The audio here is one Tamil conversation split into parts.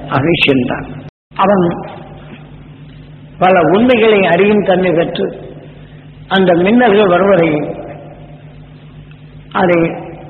அகிஷன் தான் அவன் பல உண்மைகளை அறியும் தன்மை பெற்று அந்த மின்னல்கள் வருவதை அதை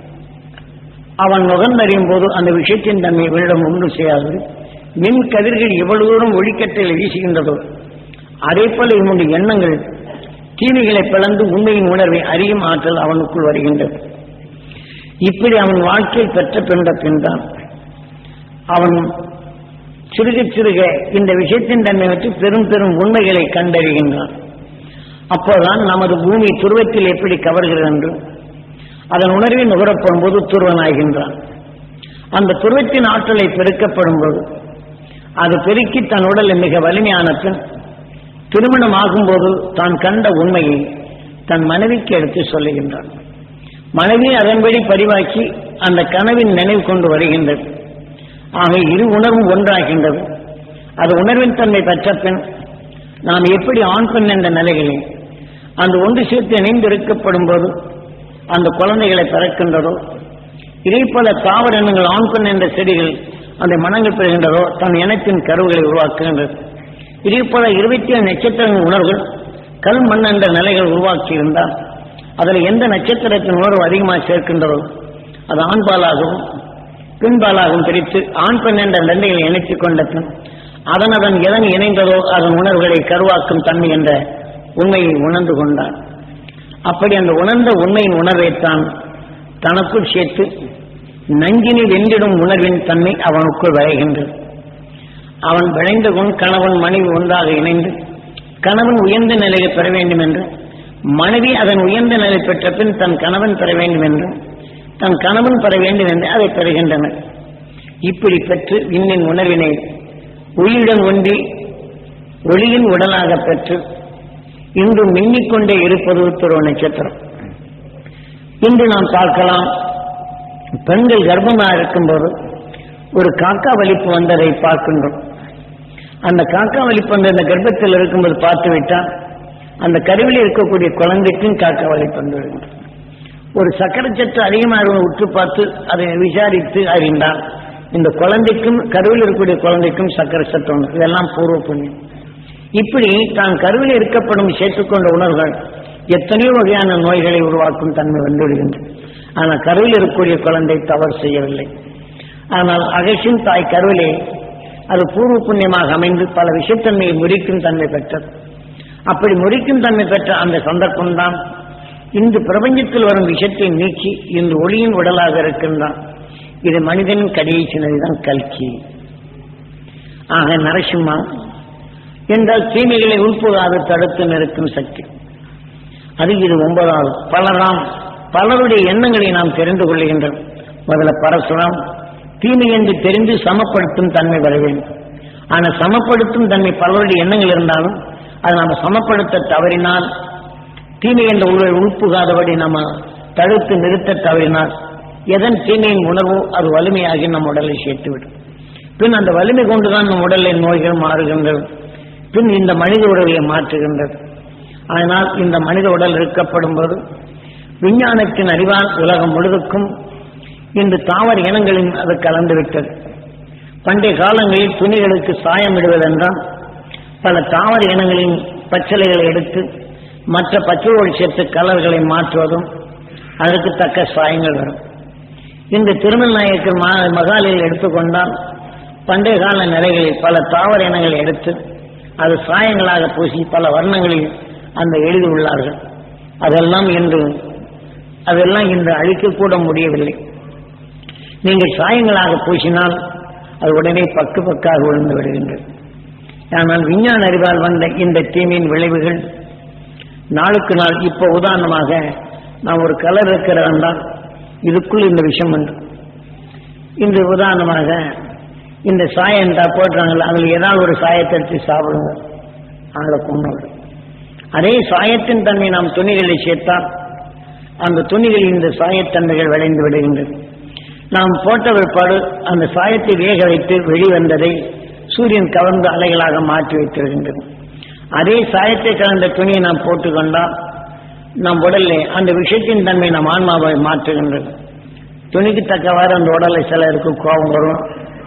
அவன் நுகர்ந்தறியும் போது அந்த விஷயத்தின் தன்மை இவரிடம் ஒன்று செய்யாது மின் கதிர்கள் எவ்வளவு தூரம் ஒளிக்கட்டையில் வீசுகின்றதோ அதே போல இவனுடைய எண்ணங்கள் தீமைகளை பிளந்து உண்மையின் உணர்வை அறியும் ஆற்றல் அவனுக்குள் வருகின்றது இப்படி அவன் வாழ்க்கையில் பெற்ற பிறந்த பின்தான் அவன் சிறுக சிறுக இந்த விஷயத்தின் தன்மை வச்சு பெரும் பெரும் உண்மைகளை கண்டறிகின்றான் அப்போதான் நமது பூமி துருவத்தில் எப்படி கவர்கிறது என்று அதன் உணர்வை நுகரப்படும் போது துருவனாகின்றான் அந்த துருவத்தின் ஆற்றலை பெருக்கப்படும் போது அது பெருக்கி தன் உடலை மிக வலிமையான பின் திருமணம் ஆகும்போது தான் கண்ட உண்மையை தன் மனைவிக்கு எடுத்து சொல்லுகின்றான் மனைவி அதன்படி பதிவாக்கி அந்த கனவின் நினைவு கொண்டு வருகின்றது ஆக இரு உணர்வும் ஒன்றாகின்றது அது உணர்வின் தன்மை பெற்ற பின் நாம் எப்படி ஆண் பெண் என்ற நிலைகளில் அந்த ஒன்று சேர்த்து இணைந்து இருக்கப்படும் போது அந்த குழந்தைகளை பிறக்கின்றதோ இதே போல தாவர எண்ணங்கள் ஆண் பெண் என்ற செடிகள் அந்த மனங்கள் பெறுகின்றதோ தன் இனத்தின் கருவுகளை உருவாக்குகின்றது இதே போல இருபத்தி ஏழு நட்சத்திரங்கள் உணர்வுகள் கல் மண் என்ற நிலைகள் உருவாக்கி இருந்தால் அதில் எந்த நட்சத்திரத்தின் உணர்வு அதிகமாக சேர்க்கின்றதோ அது ஆண்பாலாகவும் பெண்பாலாகவும் பிரித்து ஆண் பெண் என்ற ரெண்டைகளை இணைத்துக் கொண்ட பின் அதன் அதன் எதன் இணைந்ததோ அதன் உணர்வுகளை கருவாக்கும் தன்மை என்ற உண்மையை உணர்ந்து கொண்டார் அப்படி அந்த உணர்ந்த உண்மையின் உணர்வைத்தான் தனக்குள் சேர்த்து நஞ்சினை வென்றிடும் உணர்வின் தன்மை அவனுக்குள் விளைகின்றது அவன் விளைந்த உன் கணவன் மனைவி ஒன்றாக இணைந்து கணவன் உயர்ந்த நிலையை பெற வேண்டும் என்று மனைவி அதன் உயர்ந்த நிலை பெற்ற பின் தன் கணவன் பெற வேண்டும் என்று தன் கணவன் பெற வேண்டும் என்று அதை பெறுகின்றனர் இப்படி பெற்று விண்ணின் உணர்வினை உயிருடன் ஒன்றி ஒளியின் உடலாக பெற்று இன்று மின்னிக்கொண்டே இருப்பது துருவ நட்சத்திரம் இன்று நாம் பார்க்கலாம் பெண்கள் கர்ப்பமாக இருக்கும்போது ஒரு காக்கா வலிப்பு வந்ததை பார்க்கின்றோம் அந்த காக்கா வலிப்பு வந்த அந்த கர்ப்பத்தில் இருக்கும்போது பார்த்து விட்டால் அந்த கருவில் இருக்கக்கூடிய குழந்தைக்கும் காக்கா வலிப்பு வந்து விடுகின்றது ஒரு சக்கரச்சத்து அதிகமாக உற்று பார்த்து அதை விசாரித்து அறிந்தால் இந்த குழந்தைக்கும் கருவில் இருக்கக்கூடிய குழந்தைக்கும் சக்கரை சத்து உண்டு இதெல்லாம் பூர்வ புண்ணியம் இப்படி தான் கருவில் இருக்கப்படும் சேர்த்துக்கொண்ட உணர்வுகள் எத்தனையோ வகையான நோய்களை உருவாக்கும் தன்மை வந்துவிடுகின்றது ஆனால் கருவில் இருக்கக்கூடிய குழந்தை தவறு செய்யவில்லை ஆனால் அகசின் தாய் கருவிலே அது பூர்வ புண்ணியமாக அமைந்து பல விஷயத்தன்மையை முறிக்கும் தன்மை பெற்றது அப்படி முறிக்கும் தன்மை பெற்ற அந்த சந்தர்ப்பம்தான் இன்று பிரபஞ்சத்தில் வரும் விஷயத்தை நீக்கி இன்று ஒளியின் உடலாக இருக்கின்றான் இது மனிதனின் கடைசினதுதான் கல்கி ஆக நரசிம்மா என்றால் தீமைகளை உள்புகாது தடுத்து நிற்கும் சக்தி அது இது ஒன்பதாவது பலராம் பலருடைய எண்ணங்களை நாம் தெரிந்து கொள்கின்றோம் முதல்ல பரசுராம் தீமை என்று தெரிந்து சமப்படுத்தும் தன்மை வர வேண்டும் ஆனால் சமப்படுத்தும் தன்மை பலருடைய எண்ணங்கள் இருந்தாலும் அதை நாம் சமப்படுத்த தவறினால் தீமை என்ற உள்ள உள்புகாதபடி நம்ம தடுத்து நிறுத்த தவறினால் எதன் தீமையின் உணர்வோ அது வலிமையாகி நம் உடலை சேர்த்துவிடும் பின் அந்த வலிமை கொண்டுதான் நம் உடலின் நோய்கள் மாறுகின்றது பின் இந்த மனித உடலை மாற்றுகின்றது அதனால் இந்த மனித உடல் இருக்கப்படும் போது விஞ்ஞானத்தின் அறிவால் உலகம் முழுவதுக்கும் இன்று தாவர இனங்களின் அது கலந்துவிட்டது பண்டைய காலங்களில் துணிகளுக்கு சாயம் இடுவதென்றால் பல தாவர இனங்களின் பச்சிலைகளை எடுத்து மற்ற பச்சையோடு சேர்த்து கலர்களை மாற்றுவதும் அதற்கு தக்க சாயங்கள் வரும் இந்த திருமல்நாயக்கர் மகாலில் எடுத்துக்கொண்டால் பண்டைய கால நிலைகளில் பல தாவர இனங்களை எடுத்து அது சாயங்களாக பூசி பல வர்ணங்களில் அந்த எழுதியுள்ளார்கள் அதெல்லாம் இன்று அதெல்லாம் இன்று அழிக்கக்கூட முடியவில்லை நீங்கள் சாயங்களாக பூசினால் அது உடனே பக்கு பக்காக விழுந்து விடுகின்றது ஆனால் விஞ்ஞான அறிவால் வந்த இந்த தீமையின் விளைவுகள் நாளுக்கு நாள் இப்போ உதாரணமாக நாம் ஒரு கலர் இருக்கிறதால் இதுக்குள் இந்த விஷயம் உண்டு இன்று உதாரணமாக இந்த சாயம் என்றா போடுறாங்கல்ல அதில் ஏதாவது ஒரு சாயத்தை எடுத்து சாப்பிடுங்க ஆளை கொண்டு அதே சாயத்தின் தன்மை நாம் துணிகளில் சேர்த்தால் அந்த துணிகளில் இந்த சாயத்தன்மைகள் விளைந்து விடுகின்றது நாம் போட்ட பிற்பாடு அந்த சாயத்தை வேக வைத்து வெளிவந்ததை சூரியன் கவர்ந்து அலைகளாக மாற்றி வைத்திருக்கின்றது அதே சாயத்தை கலந்த துணியை நாம் போட்டுக்கொண்டால் நம் உடல்ல அந்த விஷயத்தின் தன்மை நம் ஆன்மாவை மாற்றுகின்றது துணிக்கு தக்கவாறு அந்த உடலை சிலருக்கு கோபம் வரும்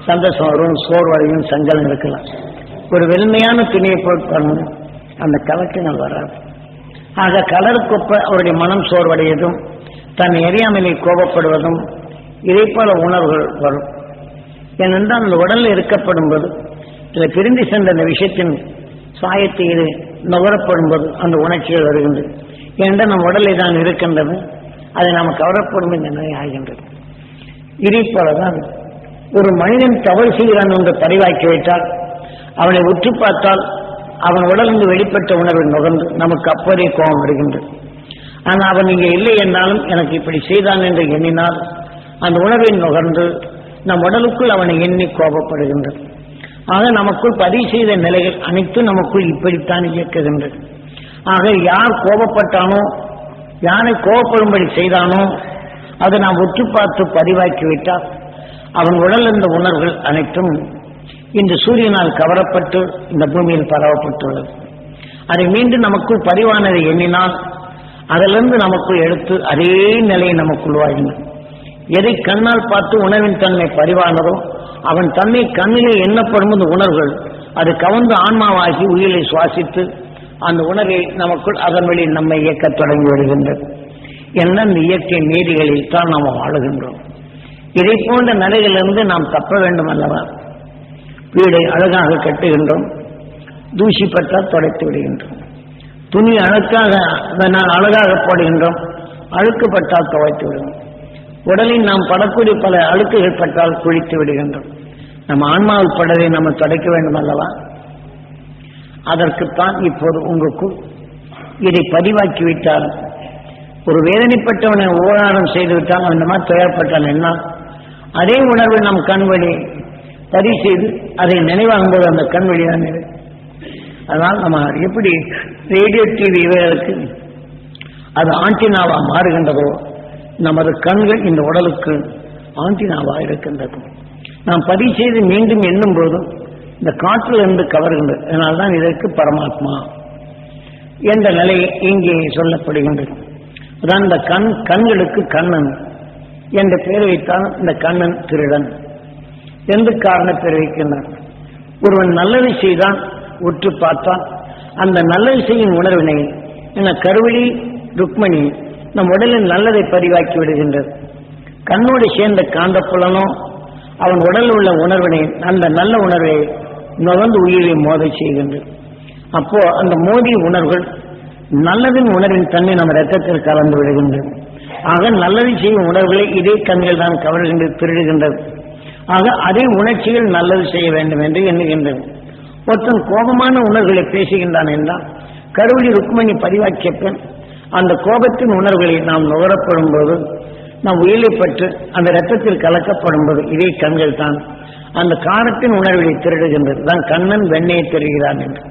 சந்தோஷம் வரும் சோர்வடையும் சங்கலம் இருக்கலாம் ஒரு வெண்மையான துணியை போட்டு பாருங்க அந்த கலக்கங்கள் வராது ஆக கலருக்கொப்ப அவருடைய மனம் சோர்வடையதும் தன் எரியாமலை கோபப்படுவதும் இதே போல உணர்வுகள் வரும் ஏனென்றால் அந்த உடலில் இருக்கப்படும் போது சில பிரிந்து சென்ற அந்த விஷயத்தின் சாயத்தை இது நுகரப்படும் போது அந்த உணர்ச்சிகள் வருகின்றது ஏனென்றால் நம் உடலில் தான் இருக்கின்றது அதை நாம் கவரப்படும் இந்த நிலை ஆகின்றது இதே போலதான் ஒரு மனிதன் தவறு செய்கிறான் என்று பதிவாக்கி வைத்தால் அவனை உற்று பார்த்தால் அவன் உடலிருந்து வெளிப்பட்ட உணர்வு நுகர்ந்து நமக்கு அப்போதே கோபம் வருகின்றது ஆனால் அவன் இங்கே இல்லை என்றாலும் எனக்கு இப்படி செய்தான் என்று எண்ணினால் அந்த உணர்வை நுகர்ந்து நம் உடலுக்குள் அவனை எண்ணி கோபப்படுகின்றது ஆக நமக்குள் பதிவு செய்த நிலைகள் அனைத்தும் நமக்குள் இப்படித்தான் இயக்குகின்றது ஆக யார் கோபப்பட்டானோ யாரை கோபப்படும்படி செய்தானோ அதை நாம் உற்று பார்த்து பதிவாக்கி விட்டால் அவன் உடல் இருந்த உணர்வுகள் அனைத்தும் இன்று சூரியனால் கவரப்பட்டு இந்த பூமியில் பரவப்பட்டுள்ளது அதை மீண்டும் நமக்குள் பதிவானதை எண்ணினால் அதிலிருந்து நமக்குள் எடுத்து அதே நிலையை நமக்குள் வாழ்கின்றன எதை கண்ணால் பார்த்து உணவின் தன்மை பரிவானதோ அவன் தன்னை கண்ணிலே எண்ணப்படும் இந்த உணர்வுகள் அது கவர்ந்து ஆன்மாவாகி உயிரை சுவாசித்து அந்த உணர்வை நமக்குள் அதன் வழி நம்மை இயக்கத் தொடங்கி வருகின்றது என்ன இந்த இயற்கை நீதிகளில் தான் நாம் வாழுகின்றோம் இதை போன்ற நிலைகளிலிருந்து நாம் தப்ப வேண்டும் அல்லவா வீடை அழகாக கட்டுகின்றோம் தூசி பட்டால் துடைத்து விடுகின்றோம் துணி அழுக்காக நான் அழகாக போடுகின்றோம் அழுக்கு பட்டால் துவைத்து விடுவோம் உடலில் நாம் படக்கூடிய பல அழுக்குகள் பட்டால் குளித்து விடுகின்றோம் நம்ம ஆன்மாவில் படதை நம்ம துடைக்க வேண்டும் அல்லவா அதற்குத்தான் இப்போது உங்களுக்குள் இதை பதிவாக்கி விட்டால் ஒரு வேதனைப்பட்டவனை ஓராடம் செய்து விட்டால் அந்த மாதிரி துயரப்பட்டான் என்ன அதே உணர்வை நம் கண்வழி பதிவு செய்து அதை நினைவாகும்போது அந்த கண்வழி தான் இருக்கு அதனால் நம்ம எப்படி ரேடியோ டிவி இவைகளுக்கு அது ஆண்டினாவா மாறுகின்றதோ நமது கண்கள் இந்த உடலுக்கு ஆண்டினாவா இருக்கின்றது நாம் பதிவு செய்து மீண்டும் எண்ணும் போதும் இந்த காற்றில் இருந்து கவர்கின்றது அதனால்தான் இதற்கு பரமாத்மா என்ற நிலை இங்கே சொல்லப்படுகின்றது அதான் இந்த கண் கண்களுக்கு கண்ணன் என்ற பெயர் வைத்தான் இந்த கண்ணன் திருடன் எந்த காரண பெயர் வைக்கின்றான் ஒருவன் நல்லது செய்தான் உற்று பார்த்தான் அந்த நல்லது செய்யும் உணர்வினை என கருவழி ருக்மணி நம் உடலில் நல்லதை பதிவாக்கி விடுகின்றது கண்ணோடு சேர்ந்த காந்த புலனோ அவன் உடலில் உள்ள உணர்வினை அந்த நல்ல உணர்வை நுகர்ந்து உயிரை மோத செய்கின்றது அப்போ அந்த மோதிய உணர்வுகள் நல்லதின் உணர்வின் தன்மை நம்ம ரத்தத்தில் கலந்து விடுகின்றது ஆக நல்லது செய்யும் உணர்வுகளை இதே கண்கள் தான் கவர்கின்றது திருடுகின்றது ஆக அதே உணர்ச்சிகள் நல்லது செய்ய வேண்டும் என்று எண்ணுகின்றது ஒருத்தன் கோபமான உணர்வுகளை பேசுகின்றான் என்றால் கருவழி ருக்மணி பதிவாக்கிய பின் அந்த கோபத்தின் உணர்வுகளை நாம் நுகரப்படும் போது நாம் உயிரை பற்று அந்த ரத்தத்தில் கலக்கப்படும் போது இதே கண்கள் தான் அந்த காரத்தின் உணர்வுகளை திருடுகின்றது தான் கண்ணன் வெண்ணையை திருகிறான் என்று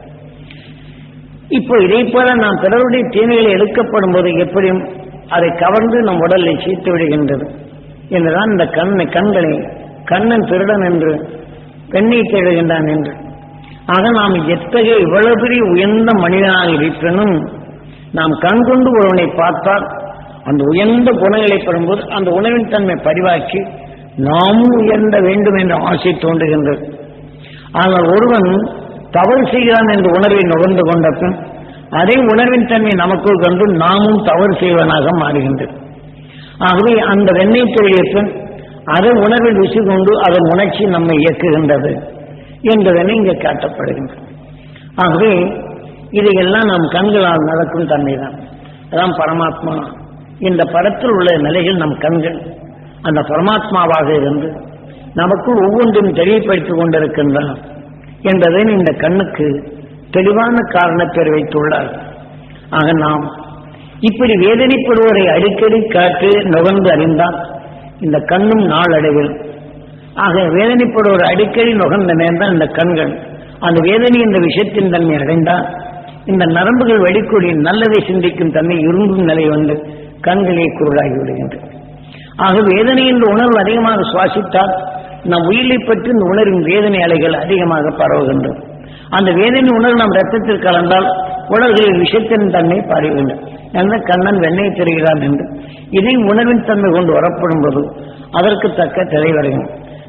இப்போ இதை போல நாம் பிறருடைய தீமைகளை எடுக்கப்படும் போது எப்படியும் அதை கவர்ந்து நம் உடலில் சீர்த்து விடுகின்றது என்றுதான் இந்த கண்ணை கண்களை கண்ணன் திருடன் என்று பெண்ணை தேடுகின்றான் என்று ஆக நாம் எத்தகைய இவ்வளவு பெரிய உயர்ந்த மனிதனாக இருப்பினும் நாம் கண் கொண்டு ஒருவனை பார்த்தால் அந்த உயர்ந்த குணங்களை பெறும்போது அந்த உணவின் தன்மை பதிவாக்கி நாமும் உயர்ந்த வேண்டும் என்ற ஆசை தோன்றுகின்றது ஆனால் ஒருவன் தவறு செய்கிறான் என்ற உணர்வை நுகர்ந்து கொண்ட பின் அதே உணர்வின் தன்மை நமக்குள் கண்டு நாமும் தவறு செய்வனாக மாறுகின்றது ஆகவே அந்த வெண்ணெய் தொழிலிய பின் அதை உணர்வில் ருசி கொண்டு அதன் உணர்ச்சி நம்மை இயக்குகின்றது என்பதனை இங்கே காட்டப்படுகின்றது ஆகவே இதையெல்லாம் நாம் கண்களால் நடக்கும் தன்மை தான் அதான் பரமாத்மா இந்த படத்தில் உள்ள நிலைகள் நம் கண்கள் அந்த பரமாத்மாவாக இருந்து நமக்குள் ஒவ்வொன்றையும் தெளிவுபடுத்திக் கொண்டிருக்கின்றான் என்பதை இந்த கண்ணுக்கு தெளிவான காரணப்பேர் வைத்துள்ளார் ஆக நாம் இப்படி வேதனைப்படுவதை அடிக்கடி காட்டு நுகர்ந்து அறிந்தால் இந்த கண்ணும் நாளடைவில் ஆக வேதனைப்படுவோர் அடிக்கடி நுகர்ந்த நேர்ந்தால் இந்த கண்கள் அந்த வேதனை இந்த விஷயத்தின் தன்மை அடைந்தால் இந்த நரம்புகள் வெடிக்கூடிய நல்லதை சிந்திக்கும் தன்மை இருந்தும் நிலை வந்து கண்களே குருடாகி விடுகின்றது ஆக வேதனை என்ற உணர்வு அதிகமாக சுவாசித்தால் நம் உயிரை பற்றி இந்த உணர்வின் வேதனை அலைகள் அதிகமாக பரவுகின்றது அந்த வேதனை உணர்வு நம் ரத்தத்தில் கலந்தால் உடல்களில் விஷத்தின் தன்மை பரவுகின்றது என்ற கண்ணன் வெண்ணெய் தெரிகிறான் என்று இதை உணர்வின் தன்மை கொண்டு வரப்படும் போது அதற்கு தக்க திரை வருகிறது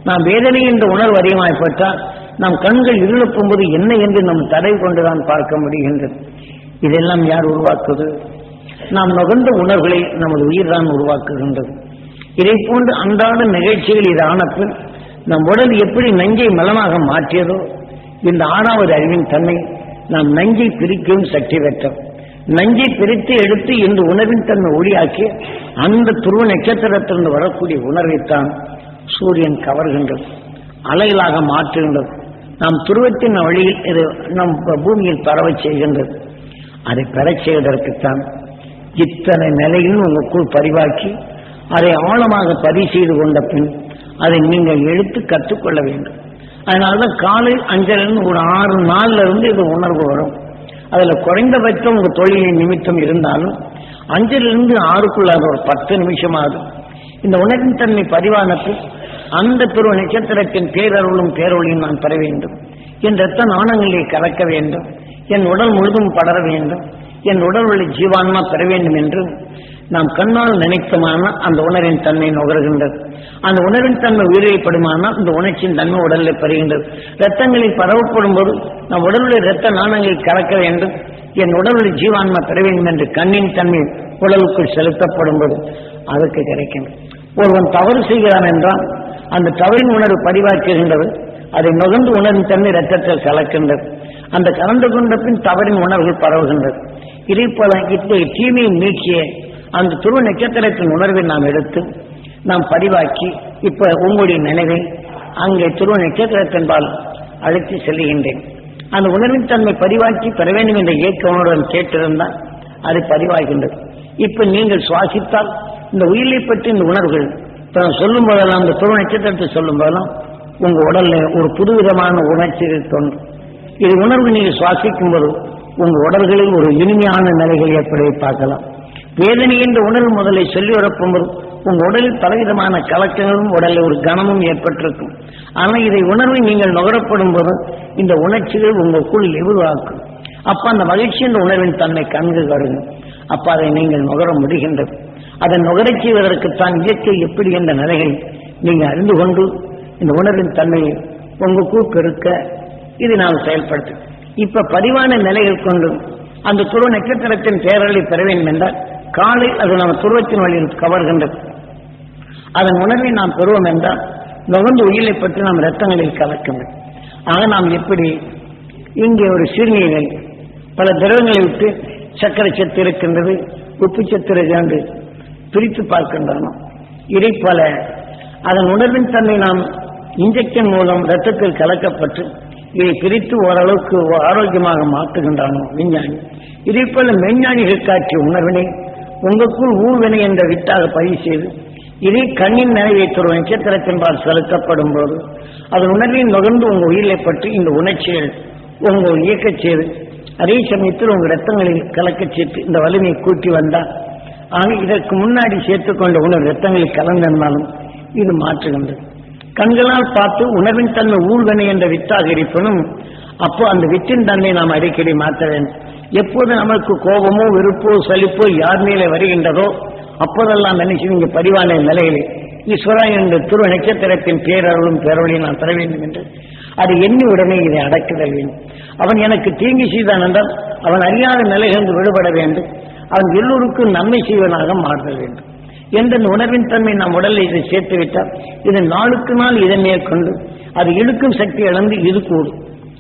நாம் வேதனை என்ற உணர்வு அதிகமாகப்பட்டால் நம் கண்கள் இருளப்பும் போது என்ன என்று நம் தடை கொண்டுதான் பார்க்க முடிகின்றது இதெல்லாம் யார் உருவாக்குவது நாம் நுகர்ந்த உணர்வுகளை நமது உயிர் தான் உருவாக்குகின்றது இதை போன்று அன்றாட நிகழ்ச்சிகள் இது ஆனப்பின் நம் உடல் எப்படி நஞ்சை மலமாக மாற்றியதோ இந்த ஆறாவது அறிவின் தன்மை நாம் நஞ்சை பிரிக்கவும் சக்தி பெற்றோம் நஞ்சை பிரித்து எடுத்து இந்த உணர்வின் தன்மை ஒளியாக்கி அந்த துருவ நட்சத்திரத்திலிருந்து வரக்கூடிய உணர்வைத்தான் சூரியன் கவர்கின்றது அலைகளாக மாற்றுகின்றது நாம் துருவத்தின் வழியில் இது நம் பூமியில் பரவச் செய்கின்றது அதை பெறச் செய்வதற்குத்தான் இத்தனை நிலையில் உங்களுக்குள் பதிவாக்கி அதை ஆழமாக பதிவு செய்து கொண்ட பின் அதை நீங்கள் எடுத்து கற்றுக்கொள்ள வேண்டும் அதனாலதான் காலை அஞ்சலிருந்து ஒரு ஆறு நாள்ல இருந்து இது உணர்வு வரும் அதுல குறைந்தபட்சம் உங்க தொழிலின் நிமித்தம் இருந்தாலும் அஞ்சிலிருந்து ஆறுக்குள்ள அது ஒரு பத்து நிமிஷம் ஆகும் இந்த உணர்வின் தன்மை பதிவானத்தில் அந்த துருவ நட்சத்திரத்தின் பேரருளும் பேரொழியும் நான் பெற வேண்டும் என் ரத்த நாணங்களை கலக்க வேண்டும் என் உடல் முழுதும் படர வேண்டும் என் உடல் உள்ள ஜீவான்மா பெற வேண்டும் என்று நாம் கண்ணால் நினைத்தமான அந்த உணர்வின் தன்மை நுகர்கின்றது அந்த உணர்வின் தன்மை உயிரிழப்படுமானால் இந்த உணர்ச்சியின் தன்மை உடலில் பெறுகின்றது ரத்தங்களில் பரவப்படும் போது நம் உடலுடைய ரத்த நாணங்கள் கலக்க வேண்டும் என் உடலுடைய ஜீவான்மா பெற வேண்டும் என்று கண்ணின் தன்மை உடலுக்குள் செலுத்தப்படும் போது அதற்கு கிடைக்கும் ஒருவன் தவறு செய்கிறான் என்றால் அந்த தவறின் உணர்வு பதிவாக்குகின்றது அதை நுகர்ந்து உணர்வின் தன்மை ரத்தத்தில் கலக்கின்றது அந்த கலந்து கொண்ட பின் தவறின் உணர்வுகள் பரவுகின்றது இதே போல இத்தகைய தீமையை நீக்கிய அந்த துருவ நட்சத்திரத்தின் உணர்வை நாம் எடுத்து நாம் பதிவாக்கி இப்ப உங்களுடைய நினைவை அங்கே துருவ நட்சத்திரத்தின்பால் அழைத்து செல்லுகின்றேன் அந்த உணர்வின் தன்மை பதிவாக்கி பெற வேண்டும் என்ற இயக்க உணர்வுடன் கேட்டிருந்தால் அது பதிவாகின்றது இப்ப நீங்கள் சுவாசித்தால் இந்த உயிரை பற்றி இந்த உணர்வுகள் இப்ப நான் சொல்லும் போதெல்லாம் அந்த துருவ நட்சத்திரத்தை சொல்லும் போதெல்லாம் உங்க உடல்ல ஒரு புதுவிதமான உணர்ச்சிகள் தோன்றும் இது உணர்வு நீங்கள் சுவாசிக்கும் போது உங்க உடல்களில் ஒரு இனிமையான நிலைகள் ஏற்படுவதை பார்க்கலாம் வேதனை என்ற உணர்வு முதலை சொல்லி வரப்போது உங்க உடலில் பலவிதமான கலக்கங்களும் உடலில் ஒரு கனமும் ஏற்பட்டிருக்கும் ஆனால் இதை உணர்வை நீங்கள் நுகரப்படும் போது இந்த உணர்ச்சிகள் உங்களுக்குள் எவ்வளவாக்கும் அப்ப அந்த மகிழ்ச்சி என்ற உணர்வின் தன்மை கண்கு வருங்க அப்ப அதை நீங்கள் நுகர முடிகின்றது அதை நுகரச் செய்வதற்குத்தான் இயற்கை எப்படி என்ற நிலைகள் நீங்கள் அறிந்து கொண்டு இந்த உணர்வின் தன்மையை உங்களுக்குள் பெருக்க இது நாம் செயல்படுத்து இப்ப பதிவான நிலைகள் கொண்டு அந்த துருவ நட்சத்திரத்தின் பேரலை பெற வேண்டும் என்றால் காலை அது நம்ம துருவத்தின் வழியில் கவர்கின்றது அதன் உணர்வை நாம் பெறுவோம் என்றால் நுகர்ந்து உயிரை பற்றி நாம் ரத்தங்களில் கலக்க ஆக நாம் எப்படி இங்கே ஒரு சிறுநீரை பல திரவங்களை விட்டு சர்க்கரை சத்து இருக்கின்றது உப்பு சத்து இருக்கிறது பிரித்து பார்க்கின்றன இதை போல அதன் உணர்வின் தன்மை நாம் இன்ஜெக்ஷன் மூலம் ரத்தத்தில் கலக்கப்பட்டு இதை பிரித்து ஓரளவுக்கு ஆரோக்கியமாக மாற்றுகின்றானோ விஞ்ஞானி இதே போல மெஞ்ஞானிகள் காட்டிய உணர்வினை உங்களுக்குள் ஊழ்வினை என்ற விட்டாக பதிவு செய்து இதே கண்ணின் நினைவை தரும் நட்சத்திரத்தின்பால் செலுத்தப்படும் போது அதன் உணர்வின் நுகர்ந்து உங்க உயிரை பற்றி இந்த உணர்ச்சிகள் உங்கள் இயக்கச் செய்து அதே சமயத்தில் உங்கள் ரத்தங்களில் கலக்கச் சேர்த்து இந்த வலிமையை கூட்டி வந்தால் ஆக இதற்கு முன்னாடி சேர்த்துக்கொண்ட உணர்வு ரத்தங்களில் கலந்திருந்தாலும் இது மாற்றுகின்றது கண்களால் பார்த்து உணர்வின் தன்மை ஊழ்வனை என்ற வித்தாக இருப்பினும் அப்போ அந்த வித்தின் தன்மை நாம் அடிக்கடி மாற்ற வேண்டும் எப்போது நமக்கு கோபமோ வெறுப்போ சலிப்போ யார் மேலே வருகின்றதோ அப்போதெல்லாம் நினைச்சு நீங்க பரிவான நிலையிலே ஈஸ்வரா என்ற துரு நட்சத்திரத்தின் பேரருளும் பேரொழியும் நான் தர வேண்டும் என்று அது எண்ணி உடனே இதை அடக்குதல் வேண்டும் அவன் எனக்கு தீங்கி செய்தான் என்றால் அவன் அறியாத நிலையிலிருந்து விடுபட வேண்டும் அவன் எல்லோருக்கும் நன்மை செய்வனாக மாறுதல் வேண்டும் என்ற இந்த உணர்வின் தன்மை நம் உடலில் இதை சேர்த்து விட்டால் இது நாளுக்கு நாள் இதை மேற்கொண்டு அது இழுக்கும் சக்தி இழந்து இது கூடும்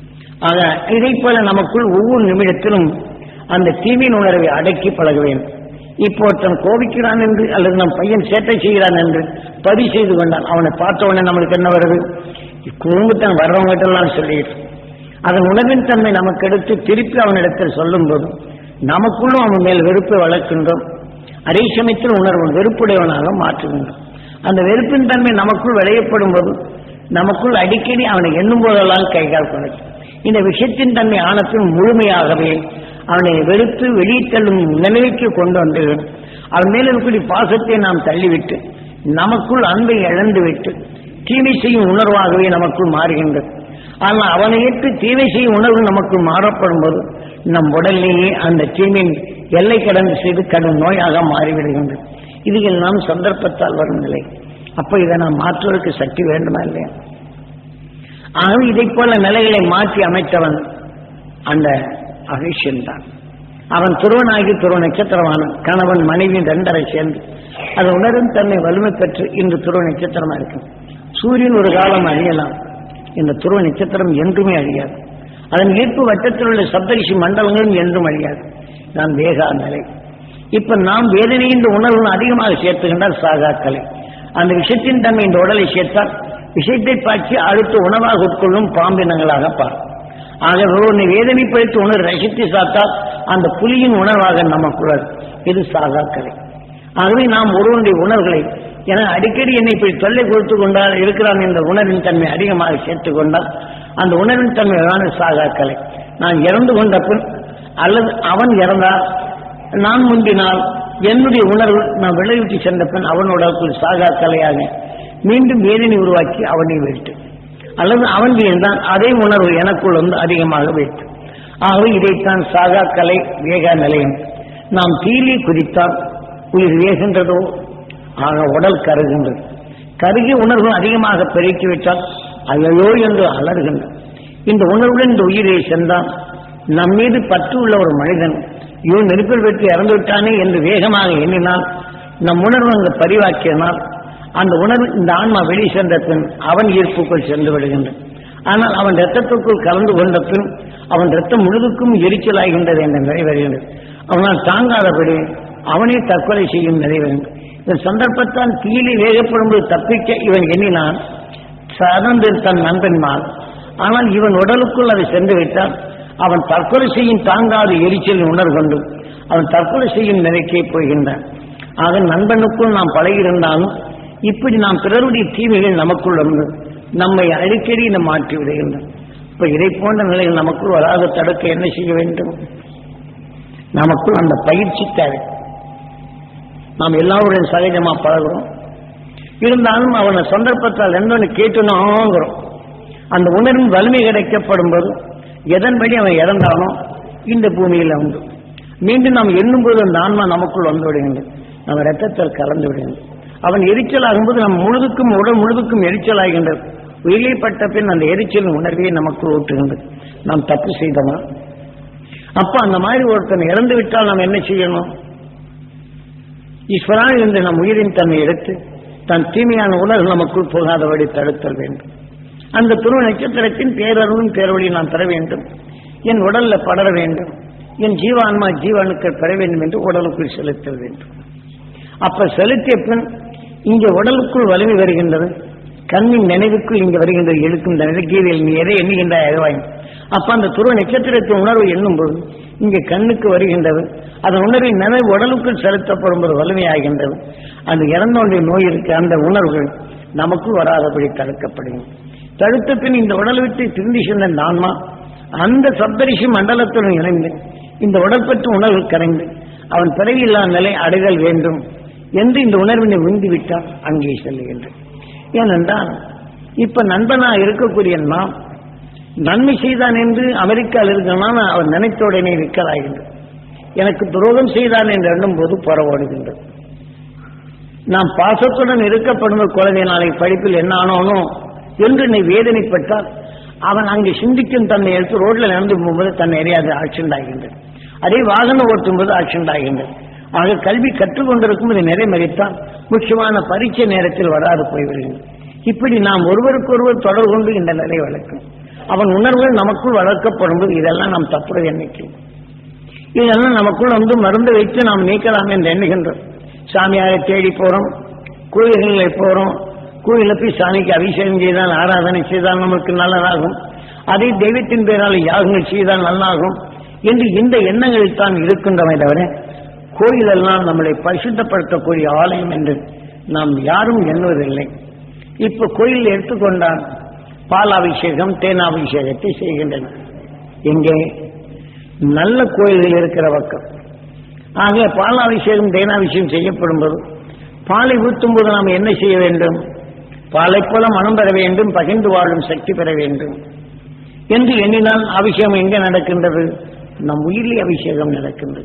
ஆக இதை போல நமக்குள் ஒவ்வொரு நிமிடத்திலும் அந்த தீவின் உணர்வை அடக்கி பழக வேண்டும் இப்போ ஒருத்தன் கோபிக்கிறான் என்று அல்லது நம் பையன் சேட்டை செய்கிறான் என்று பதிவு செய்து கொண்டான் அவனை பார்த்த உடனே நம்மளுக்கு என்ன வருது குடும்பத்தன் வர்றவங்கிட்ட எல்லாம் சொல்லிட்டு அதன் உணர்வின் தன்மை நமக்கு எடுத்து திருப்பி அவனிடத்தில் சொல்லும் போது நமக்குள்ளும் அவன் மேல் வெறுப்பை வளர்க்கின்றோம் அதே சமயத்தில் உணர்வு வெறுப்புடையவனாக மாற்றுகின்றோம் அந்த வெறுப்பின் தன்மை நமக்குள் விளையப்படும் போது நமக்குள் அடிக்கடி அவனை எண்ணும் போதெல்லாம் கைகால் குறைக்கும் இந்த விஷயத்தின் தன்மை ஆனத்தின் முழுமையாகவே அவனை வெறுத்து வெளியே தள்ளும் நிலைக்கு கொண்டு வந்து அவன் மேல் இருக்கக்கூடிய பாசத்தை நாம் தள்ளிவிட்டு நமக்குள் அன்பை இழந்து விட்டு தீமை செய்யும் உணர்வாகவே நமக்குள் மாறுகின்றது ஆனால் அவனை ஏற்று தீமை செய்யும் உணர்வு நமக்குள் மாறப்படும் போது நம் உடலிலேயே அந்த தீமையின் எல்லை கடந்து செய்து கடும் நோயாக மாறிவிடுகின்றது இதுகள் நாம் சந்தர்ப்பத்தால் வரும் நிலை அப்ப இதை நாம் மாற்றுவதற்கு சக்தி வேண்டுமா இல்லையா ஆகவே இதை போல நிலைகளை மாற்றி அமைத்தவன் அந்த அகிஷன் தான் அவன் துருவனாகி துருவ நட்சத்திரமான கணவன் மனைவி ரெண்டரை சேர்ந்து அது உணரும் தன்னை வலிமை பெற்று இன்று துருவ நட்சத்திரமா இருக்கும் சூரியன் ஒரு காலம் அழியலாம் இந்த துருவ நட்சத்திரம் என்றுமே அழியாது அதன் ஈர்ப்பு வட்டத்தில் உள்ள சப்தரிஷி மண்டலங்களும் என்றும் அழியாது நான் வேகா நிலை இப்ப நாம் வேதனையின் உணர்வு அதிகமாக சேர்த்துகின்றால் சாகா கலை அந்த விஷயத்தின் தன்மை இந்த உடலை சேர்த்தால் விஷயத்தை பாய்ச்சி அடுத்து உணவாக உட்கொள்ளும் பாம்பினங்களாக பார் ஆகவே உன்னை வேதனைப்படுத்தி உணர்வு ரசித்து சாத்தால் அந்த புலியின் உணர்வாக நமக்குள்ளது இது சாகா கலை ஆகவே நாம் ஒருவனுடைய உணர்வுகளை என அடிக்கடி என்னை இப்படி தொல்லை கொடுத்து கொண்டால் இருக்கிறான் என்ற உணர்வின் தன்மை அதிகமாக சேர்த்துக் கொண்டால் அந்த உணர்வின் தன்மை தான் சாகா கலை நான் இறந்து கொண்ட பின் அல்லது அவன் இறந்தால் நான் முந்தினால் என்னுடைய உணர்வு நான் விளைவிட்டு சென்ற பின் அவனோட சாகா கலையாக மீண்டும் வேதனை உருவாக்கி அவனை வைத்து அல்லது அவன் வீழ்ந்தான் அதே உணர்வு எனக்குள் வந்து அதிகமாக வைத்து ஆகவே இதைத்தான் சாகா கலை வேகா நிலையம் நாம் தீலி குறித்தால் உயிர் வேகின்றதோ ஆக உடல் கருகின்றது கருகிய உணர்வு அதிகமாக பெருக்கிவிட்டால் ஐயோ என்று அலறுகின்றது இந்த உணர்வுடன் இந்த உயிரை சென்றால் நம் மீது பற்று உள்ள ஒரு மனிதன் ஐயோ நெருப்பில் வெட்டி இறந்து விட்டானே என்று வேகமாக எண்ணினால் நம் உணர்வு அங்கு பரிவாக்கியனால் அந்த உணர்வு இந்த ஆன்மா வெளி சென்ற பின் அவன் ஈர்ப்புக்குள் சென்று விடுகின்றது ஆனால் அவன் ரத்தத்துக்குள் கலந்து கொண்ட பின் அவன் ரத்தம் முழுதுக்கும் எரிச்சலாகின்றது என்ற நிலை வருகின்றது அவனால் தாங்காதபடி அவனே தற்கொலை செய்யும் நிலை வருகின்றது இந்த சந்தர்ப்பத்தால் தீயிலே வேகப்படும்போது தப்பிக்க இவன் எண்ணினான் சதந்து தன் நண்பன்மால் ஆனால் இவன் உடலுக்குள் அதை சென்று விட்டால் அவன் தற்கொலை செய்யும் தாங்காத எரிச்சல் உணர்வு கொண்டு அவன் தற்கொலை செய்யும் நிலைக்கே போகின்றான் ஆக நண்பனுக்குள் நாம் பழகியிருந்தாலும் இப்படி நாம் பிறருடைய தீமைகள் நமக்குள் வந்து நம்மை அடிக்கடி நாம் மாற்றி விடுகின்றன இப்ப இதை போன்ற நிலைகள் நமக்குள் வராத தடுக்க என்ன செய்ய வேண்டும் நமக்குள் அந்த பயிற்சி தேவை நாம் எல்லாருடைய சகஜமா பழகிறோம் இருந்தாலும் அவனை சந்தர்ப்பத்தால் என்னன்னு கேட்டுனோங்கிறோம் அந்த உணர்வின் வலிமை கிடைக்கப்படும் போது எதன்படி அவன் இறந்தானோ இந்த பூமியில உண்டு மீண்டும் நாம் எண்ணும்போது அந்த ஆன்மா நமக்குள் வந்து விடுகின்றது நம்ம ரத்தத்தில் கலந்து விடுகின்றது அவன் எரிச்சல் ஆகும்போது நம் முழுதுக்கும் உடல் முழுதுக்கும் எரிச்சல் ஆகின்றது உயிரிப்பட்ட பின் அந்த எரிச்சல் உணர்வையே நமக்குள் ஊட்டுகின்றது நாம் தப்பு செய்தோமா அப்ப அந்த மாதிரி ஒருத்தன் இறந்து விட்டால் நாம் என்ன செய்யணும் ஈஸ்வரா என்று நம் உயிரின் தன்னை எடுத்து தன் தீமையான உணர்வு நமக்குள் போகாதபடி தடுத்தல் வேண்டும் அந்த துருவ நட்சத்திரத்தின் பேரருளும் பேரொழி நான் பெற வேண்டும் என் உடல்ல படர வேண்டும் என் ஜீவான்மா ஜீவனுக்கள் பெற வேண்டும் என்று உடலுக்குள் செலுத்தல் வேண்டும் அப்ப செலுத்திய பின் இங்க உடலுக்குள் வலிமை வருகின்றது கண்ணின் நினைவுக்குள் இங்க வருகின்றது எழுக்கும் நினைக்கீதில் நீ எதை எண்ணுகின்றாய் அதுவாய் அப்ப அந்த துருவ நட்சத்திரத்தின் உணர்வு எண்ணும் போது இங்க கண்ணுக்கு வருகின்றது அதன் உணர்வின் நினைவு உடலுக்குள் செலுத்தப்படும் போது வலிமையாகின்றது அந்த இறந்தோடைய நோய் இருக்கு அந்த உணர்வுகள் நமக்குள் வராதபடி தடுக்கப்படுகிறது தடுத்த பின் இந்த உடலை விட்டு திரும்பி சென்ற இந்த ஆன்மா அந்த சப்தரிஷி மண்டலத்துடன் இணைந்து இந்த உடல் பற்று உணர்வு கரைந்து அவன் பிறவியில்லா நிலை அடைதல் வேண்டும் என்று இந்த உணர்வினை உந்தி விட்டால் அங்கே செல்லுகின்றது ஏனென்றால் இப்ப நண்பனா இருக்கக்கூடிய நாம் நன்மை செய்தான் என்று அமெரிக்காவில் இருக்கனால அவன் நினைத்த உடனே விற்கலாகின்றது எனக்கு துரோகம் செய்தான் என்று எண்ணும் போது புறவோடுகின்றது நாம் பாசத்துடன் இருக்கப்படும் குழந்தை நாளை படிப்பில் என்ன ஆனோனோ என்று நீ வேதனைப்பட்டால் அவன் அங்கே சிந்திக்கும் தன்னை எடுத்து ரோட்ல நடந்து போகும்போது தன்னை எறியாது ஆக்சிடென்ட் ஆகின்றது அதே வாகனம் ஓட்டும் போது ஆக்சிடென்ட் ஆகின்றது ஆக கல்வி கற்றுக்கொண்டிருக்கும் இதை நிறைமறித்தான் முக்கியமான பரீட்சை நேரத்தில் வராது போய்விடுகிறது இப்படி நாம் ஒருவருக்கொருவர் தொடர்பு கொண்டு இந்த நிலை வளர்க்கும் அவன் உணர்வுகள் நமக்குள் வளர்க்கப்படும் போது இதெல்லாம் நாம் தப்புறது எண்ணிக்கும் இதெல்லாம் நமக்குள் வந்து மருந்து வைத்து நாம் நீக்கலாம் என்று எண்ணுகின்றோம் சாமியாரை தேடி போறோம் கோயில்களில் போறோம் கோயிலில் போய் சாமிக்கு அபிஷேகம் செய்தால் ஆராதனை செய்தால் நமக்கு நல்லதாகும் அதே தெய்வத்தின் பேரால் யாகங்கள் செய்தால் நல்லாகும் என்று இந்த எண்ணங்களில் தான் இருக்கின்றமை தவிர கோயிலெல்லாம் நம்மளை பரிசுத்தப்படுத்தக்கூடிய ஆலயம் என்று நாம் யாரும் எண்ணுவதில்லை இப்ப கோயில் எடுத்துக்கொண்டால் பாலாபிஷேகம் தேனாபிஷேகத்தை செய்கின்றன எங்கே நல்ல கோயில்கள் இருக்கிற பக்கம் ஆக பாலாபிஷேகம் தேனாபிஷேகம் செய்யப்படும் போது பாலை ஊற்றும் போது நாம் என்ன செய்ய வேண்டும் பாலை போல மனம் பெற வேண்டும் பகிர்ந்து வாழும் சக்தி பெற வேண்டும் என்று எண்ணினால் அபிஷேகம் எங்கே நடக்கின்றது நம் உயிரிலே அபிஷேகம் நடக்கின்றது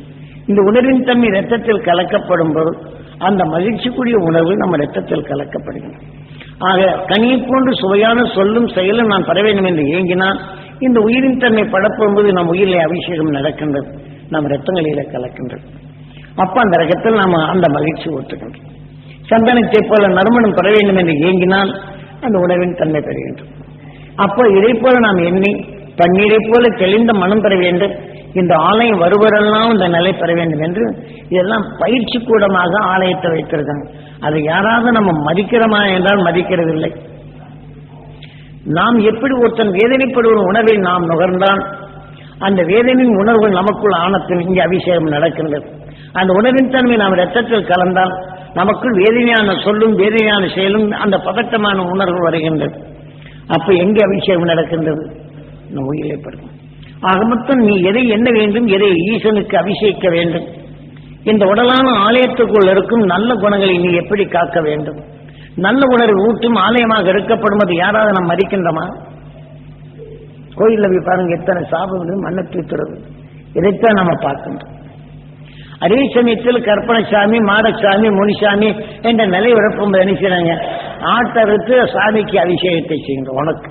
இந்த உணர்வின் தன்மை ரத்தத்தில் கலக்கப்படும் போது அந்த மகிழ்ச்சிக்குரிய உணர்வு நம்ம ரத்தத்தில் கலக்கப்படுகிறது ஆக கனியை போன்று சுவையான சொல்லும் செயலும் நான் பெற வேண்டும் என்று ஏங்கினால் இந்த உயிரின் தன்மை படப்படும்போது நம் உயிரிலே அபிஷேகம் நடக்கின்றது நம் ரத்தங்களிலே கலக்கின்றது அப்ப அந்த ரகத்தில் நாம அந்த மகிழ்ச்சி ஊட்டுகின்றோம் சந்தனத்தை போல நறுமணம் பெற வேண்டும் என்று ஏங்கினால் அந்த உணவின் தன்மை பெறுகின்றோம் அப்போ இதை போல நாம் எண்ணி பன்னீரை போல தெளிந்த மனம் பெற வேண்டும் இந்த ஆலயம் வருவரெல்லாம் இந்த நிலை பெற வேண்டும் என்று இதெல்லாம் பயிற்சி கூடமாக ஆலயத்தை வைத்திருக்காங்க அதை யாராவது நம்ம மதிக்கிறோமா என்றால் மதிக்கிறதில்லை நாம் எப்படி ஒருத்தன் வேதனைப்படுகிற உணவை நாம் நுகர்ந்தால் அந்த வேதனையின் உணர்வு நமக்குள் ஆனத்தின் இங்கே அபிஷேகம் நடக்கின்றது அந்த உணவின் தன்மை நாம் ரத்தத்தில் கலந்தால் நமக்குள் வேதனையான சொல்லும் வேதனையான செயலும் அந்த பதட்டமான உணர்வு வருகின்றது அப்ப எங்கே அபிஷேகம் நடக்கின்றது நம் உயிரை படுத்தும் ஆக மொத்தம் நீ எதை எண்ண வேண்டும் எதை ஈசனுக்கு அபிஷேகிக்க வேண்டும் இந்த உடலான ஆலயத்துக்குள் இருக்கும் நல்ல குணங்களை நீ எப்படி காக்க வேண்டும் நல்ல உணர்வு ஊட்டும் ஆலயமாக இருக்கப்படுவது யாராவது நாம் மதிக்கின்றோமா கோயில்ல போய் பாருங்க எத்தனை சாபங்கள் மண்ணை தூத்துறது இதைத்தான் நம்ம பார்க்கின்றோம் அதே சமயத்தில் கற்பனசாமி மாடசாமி முனிசாமி என்ற நிலை உறப்பும் நினைக்கிறாங்க ஆட்டறுத்து சாமிக்கு அபிஷேகத்தை செய்கின்றோம் உனக்கு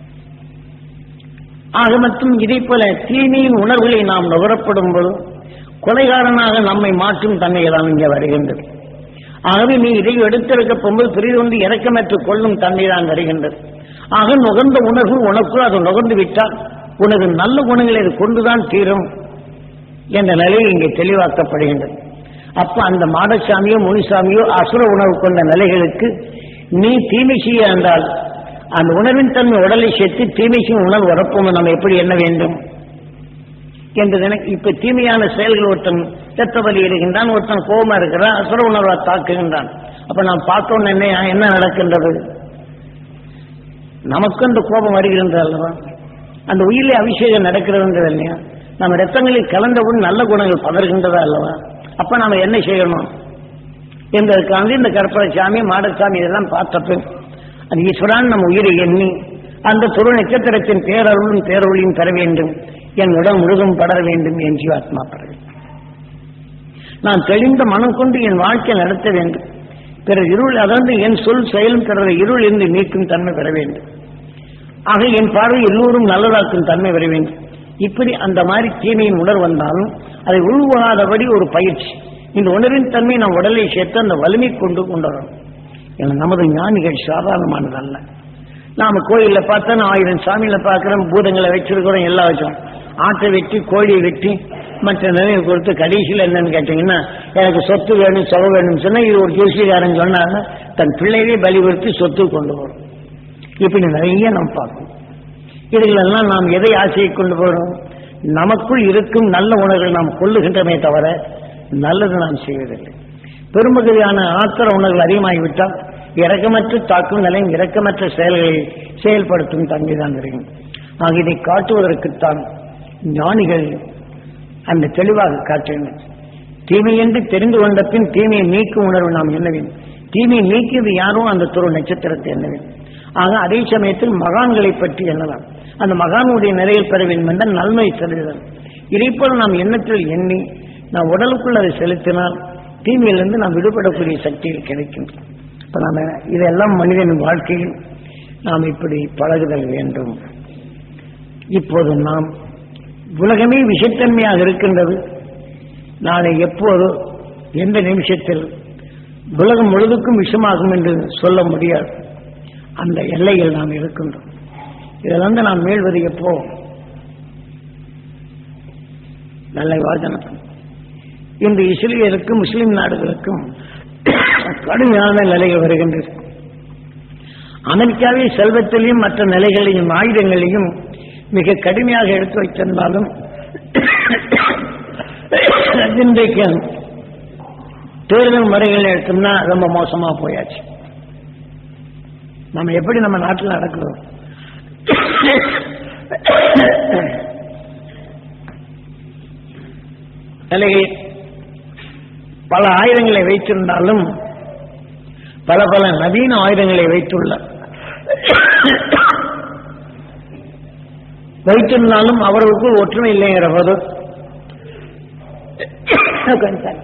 ஆக மற்றும் இதை போல தீமையின் உணர்வுகளை நாம் நுகரப்படும் போது கொலைகாரனாக நம்மை மாற்றும் தன்மைதான் இங்கே வருகின்றது ஆகவே நீ இதை எடுத்திருக்க போகும்போது பிரிதொன்று இறக்கமற்று கொள்ளும் தன்மை தான் வருகின்றது ஆக நுகர்ந்த உணர்வு உனக்குள் அது நுகர்ந்து விட்டால் உனது நல்ல குணங்களை அது கொண்டுதான் தீரும் என்ற நிலை இங்கே தெளிவாக்கப்படுகின்றது அப்ப அந்த மாடசாமியோ முனிசாமியோ அசுர உணவு கொண்ட நிலைகளுக்கு நீ தீமை செய்ய என்றால் அந்த உணர்வின் தன்மை உடலை சேர்த்து தீமை செய்யும் உணர்வு வரப்போம் நம்ம எப்படி என்ன வேண்டும் என்று எனக்கு இப்ப தீமையான செயல்கள் ஒருத்தன் செத்த வலி இருக்கின்றான் ஒருத்தன் கோபமா இருக்கிறான் அசுர உணர்வை தாக்குகின்றான் அப்ப நாம் பார்த்தோன்னு என்ன என்ன நடக்கின்றது நமக்கு அந்த கோபம் வருகின்றது அல்லவா அந்த உயிரிலே அபிஷேகம் நடக்கிறதுன்றது இல்லையா நம்ம ரத்தங்களில் கலந்தவுடன் நல்ல குணங்கள் பதறுகின்றதா அல்லவா அப்ப நாம என்ன செய்யணும் என்பதற்காக இந்த கற்பரசாமி மாடசாமி இதெல்லாம் பார்த்த பின் அது ஈஸ்வரான் நம்ம உயிரை எண்ணி அந்த துரு நட்சத்திரத்தின் பேரருளும் பேரொழியும் பெற வேண்டும் என் உடல் முழுதும் படர வேண்டும் என் ஜீவாத்மா பெற வேண்டும் நான் தெளிந்த மனம் கொண்டு என் வாழ்க்கை நடத்த வேண்டும் பிற இருள் அதாவது என் சொல் செயலும் பிறர் இருள் என்று நீக்கும் தன்மை பெற வேண்டும் ஆக என் பார்வை எல்லோரும் நல்லதாக்கும் தன்மை பெற வேண்டும் இப்படி அந்த மாதிரி தீமையின் உணர்வு வந்தாலும் அதை உள்வாகாதபடி ஒரு பயிற்சி இந்த உணர்வின் தன்மை நம் உடலை சேர்த்து அந்த வலிமை கொண்டு கொண்டு வரணும் ஏன்னா நமது ஞானிகள் சாதாரணமானது அல்ல நாம கோயில்ல பார்த்தா ஆயிரம் சாமியில பார்க்கிறோம் பூதங்களை வச்சிருக்கிறோம் எல்லாம் வச்சோம் ஆட்டை வெட்டி கோழியை வெட்டி மற்ற நிலையை கொடுத்து கடைசியில் என்னன்னு கேட்டீங்கன்னா எனக்கு சொத்து வேணும் சொக வேணும்னு சொன்னா இது ஒரு ஜோசியக்காரன் சொன்னாங்கன்னா தன் பிள்ளையே பலி கொடுத்து சொத்து கொண்டு வரும் இப்படி நிறைய நாம் பார்க்கணும் இதுகளெல்லாம் நாம் எதை ஆசையை கொண்டு போறோம் நமக்குள் இருக்கும் நல்ல உணர்வை நாம் கொள்ளுகின்றமே தவிர நல்லது நாம் செய்வதில்லை பெரும்பகுதியான ஆத்திர உணர்வுகள் அதிகமாகிவிட்டால் இறக்கமற்ற தாக்கும் நிலையும் இறக்கமற்ற செயல்களை செயல்படுத்தும் தன்மை தான் தெரியும் ஆக இதை காட்டுவதற்குத்தான் ஞானிகள் அந்த தெளிவாக காட்டுகின்றனர் தீமை என்று தெரிந்து கொண்ட பின் தீமையை நீக்கும் உணர்வு நாம் என்ன வேண்டும் தீமையை நீக்கியது யாரோ அந்த துரு நட்சத்திரத்தை என்ன வேண்டும் ஆக அதே சமயத்தில் மகான்களை பற்றி எண்ணலாம் அந்த மகானுடைய நிலையில் பெற வேண்டும் என்ற நன்மை செலுத்துதல் இதைப்போல் நாம் எண்ணத்தில் எண்ணி நாம் உடலுக்குள் அதை செலுத்தினால் தீமையிலிருந்து நாம் விடுபடக்கூடிய சக்தியில் கிடைக்கின்றோம் இப்ப நாம இதெல்லாம் மனிதனின் வாழ்க்கையில் நாம் இப்படி பழகுதல் வேண்டும் இப்போது நாம் உலகமே விஷத்தன்மையாக இருக்கின்றது நாளை எப்போது எந்த நிமிஷத்தில் உலகம் முழுதுக்கும் விஷமாகும் என்று சொல்ல முடியாது அந்த எல்லையில் நாம் இருக்கின்றோம் இதிலிருந்து நாம் மீள்வது எப்போ நல்ல யோஜனை பண்ணு. இன்று இஸ்ரேலுக்கும் முஸ்லிம் நாடுகளுக்கும் கடுமையான நிலைகள் வருகின்றது அமெரிக்காவே செல்வத்திலையும் மற்ற நிலைகளையும் ஆயுதங்களையும் மிக கடுமையாக எடுத்து வைத்திருந்தாலும் இன்றைக்கு தேர்தல் முறைகள் எடுத்தோம்னா ரொம்ப மோசமா போயாச்சு நம்ம எப்படி நம்ம நாட்டில் நடக்கிறோம் நிலையில் பல ஆயுதங்களை வைத்திருந்தாலும் பல பல நவீன ஆயுதங்களை வைத்துள்ள வைத்திருந்தாலும் அவர்களுக்குள் ஒற்றுமை இல்லைங்கிற போது கொஞ்சம்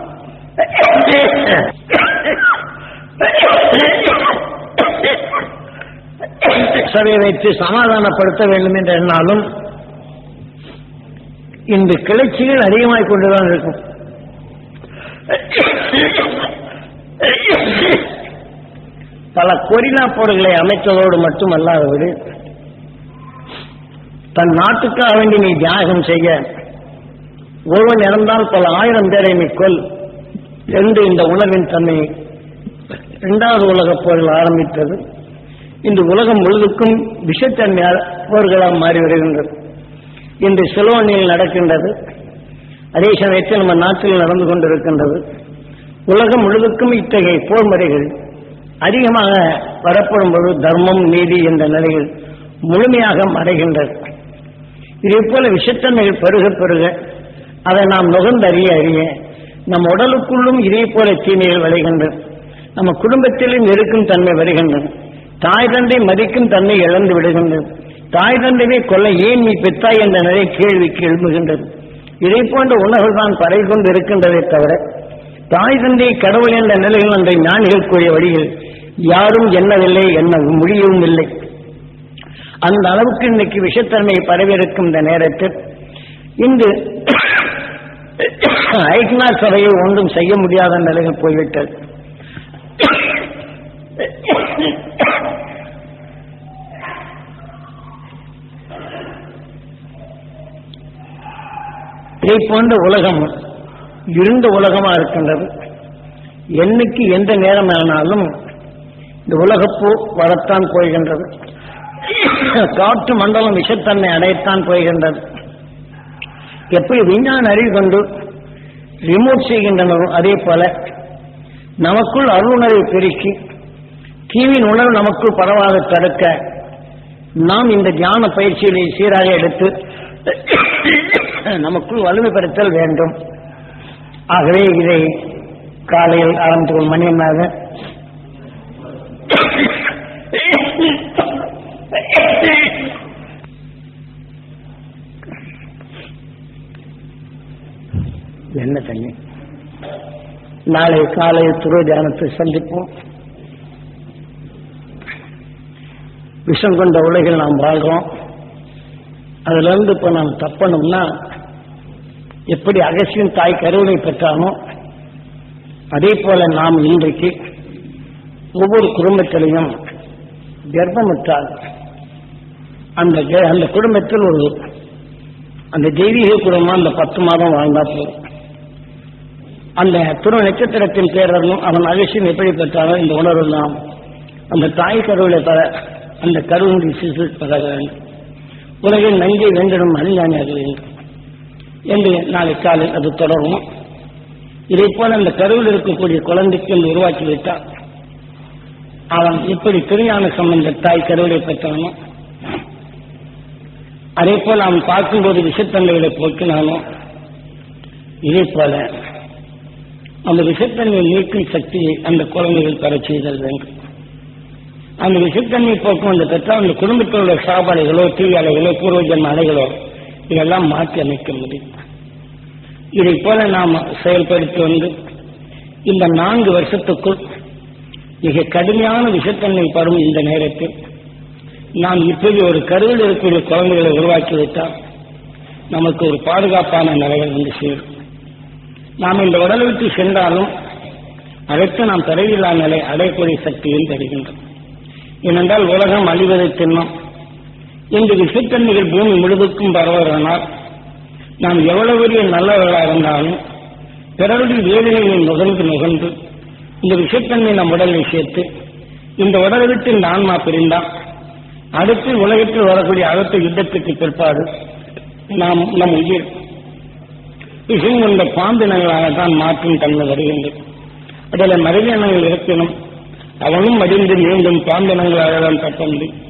சபையை வைத்து சமாதானப்படுத்த வேண்டும் என்று எண்ணாலும் இந்த கிளர்ச்சிகள் அதிகமாகிக் கொண்டுதான் இருக்கும் பல கொரினா போர்களை அமைத்ததோடு மட்டுமல்லாதபடி தன் நாட்டுக்காக வேண்டி நீ தியாகம் செய்ய ஒருவன் இறந்தால் பல ஆயிரம் பேரை நீ கொல் என்று இந்த உணர்வின் தன்மை இரண்டாவது உலகப் போரில் ஆரம்பித்தது இந்த உலகம் முழுவதுக்கும் விஷத்தன்மை போர்களாக மாறி வருகின்றது இன்று சிலோனியில் நடக்கின்றது அதே சமயத்தில் நம்ம நாட்டில் நடந்து கொண்டிருக்கின்றது உலகம் முழுவதுக்கும் இத்தகைய போர் முறைகள் அதிகமாக வரப்படும் பொழுது தர்மம் நீதி என்ற நிலையில் முழுமையாக மறைகின்றது இதே போல விஷத்தன்மைகள் பெருக பெருக அதை நாம் நுகர்ந்தறிய அறிய நம் உடலுக்குள்ளும் இதே போல தீமைகள் விளைகின்றன நம்ம குடும்பத்திலும் இருக்கும் தன்மை வருகின்றன தாய் தந்தை மதிக்கும் தன்மை இழந்து விடுகின்றது தாய் தந்தையை கொல்ல ஏன் நீ பெத்தாய் என்ற நிலை கேள்விக்கு எழும்புகின்றது இதை போன்ற உணர்வு தான் பரவி கொண்டு இருக்கின்றதே தவிர தாய் தந்தை கடவுள் என்ற நிலையில் அந்த ஞானிகள் கூறிய வழியில் யாரும் எண்ணவில்லை என்ன முடியவும் இல்லை அந்த அளவுக்கு இன்னைக்கு விஷத்தன்மை பரவியிருக்கும் இந்த நேரத்தில் இன்று ஐக்நாத் சபையை ஒன்றும் செய்ய முடியாத நிலையில் போய்விட்டது இதை போன்ற உலகம் இருண்ட உலகமா இருக்கின்றது என்னைக்கு எந்த நேரம் ஆனாலும் இந்த உலகப்போ வரத்தான் போகின்றது காற்று மண்டலம் விஷத்தன்மை அடையத்தான் போகின்றது எப்படி விஞ்ஞான அறிவு கொண்டு ரிமோட் செய்கின்றனரோ அதே போல நமக்குள் அருணரை பெருக்கி தீவின் உணர்வு நமக்குள் பரவாத தடுக்க நாம் இந்த தியான பயிற்சிகளை சீராக எடுத்து நமக்குள் வலிமைப்படுத்தல் வேண்டும் ஆகவே இதை காலையில் ஆரம்பித்துக் மணியமாக என்ன தண்ணி நாளை காலை துறை தியானத்தை சந்திப்போம் விஷம் கொண்ட உலகில் நாம் வாழ்றோம் அதுல இருந்து இப்ப நாம் தப்பணும்னா எப்படி அகசியின் தாய் கருவினை பெற்றானோ அதே போல நாம் இன்றைக்கு ஒவ்வொரு குடும்பத்திலையும் கர்ப்பமுற்றால் அந்த கே- அந்த குடும்பத்தில் ஒரு அந்த தெய்வீக குடும்பம் அந்த பத்து மாதம் வாழ்ந்தா போதும் அந்த துரு நட்சத்திரத்தின் பேரர்களும் அவன் அகசியம் எப்படி பெற்றானோ இந்த உணர்வு நாம் அந்த தாய் கருவிலை பெற அந்த கருவின் சிசு பெற வேண்டும் உலகில் நஞ்சை வென்றிடும் அறிஞானியாக வேண்டும் என்று நாளை காலையில் அது தொடரும் இதை போல அந்த கருவில் இருக்கக்கூடிய குழந்தைக்கு என்று உருவாக்கி விட்டால் அவன் எப்படி திருஞான சம்பந்த தாய் கருவிலை பெற்றானோ அதே போல அவன் பார்க்கும்போது விஷத்தன்மைகளை போக்கினானோ இதே போல அந்த விஷத்தன்மையை நீக்கும் சக்தியை அந்த குழந்தைகள் பெற செய்தல் வேண்டும் அந்த விஷத்தன்மை போக்கும் அந்த பெற்றால் அந்த குடும்பத்தில் உள்ள சாப்பாடுகளோ தீ அலைகளோ பூர்வ ஜன்ம அலைகளோ இதெல்லாம் மாற்றி அமைக்க முடியும் இதை போல நாம் செயல்படுத்தி வந்து இந்த நான்கு வருஷத்துக்குள் மிக கடுமையான விஷத்தன்மை படும் இந்த நேரத்தில் நாம் இப்படி ஒரு கருவில் இருக்கக்கூடிய குழந்தைகளை உருவாக்கி வைத்தால் நமக்கு ஒரு பாதுகாப்பான நிலைகள் வந்து சேரும் நாம் இந்த உடலை விட்டு சென்றாலும் அதற்கு நாம் தடையில்லா நிலை அடையக்கூடிய சக்தியும் தருகின்றோம் ஏனென்றால் உலகம் அழிவதை தின்னும் இந்த விஷத்தன்மைகள் பூமி முழுவதுக்கும் பரவுவதனால் நாம் எவ்வளவு பெரிய நல்லவர்களாக இருந்தாலும் பிறருடைய வேதனையை நுகர்ந்து நுகர்ந்து இந்த விஷத்தன்மை நம் உடலில் சேர்த்து இந்த உடலை விட்டு இந்த ஆன்மா பிரிந்தால் அடுத்து உலகத்தில் வரக்கூடிய அடுத்த யுத்தத்துக்கு பிற்பாடு நாம் நம் உயிர் விஷயம் கொண்ட பாம்பினங்களாகத்தான் மாற்றும் தன்மை வருகின்றது அதில் மனிதனங்கள் இருப்பினும் அவனும் மடிந்து மீண்டும் பாம்பினங்களாக தான் தப்ப முடியும்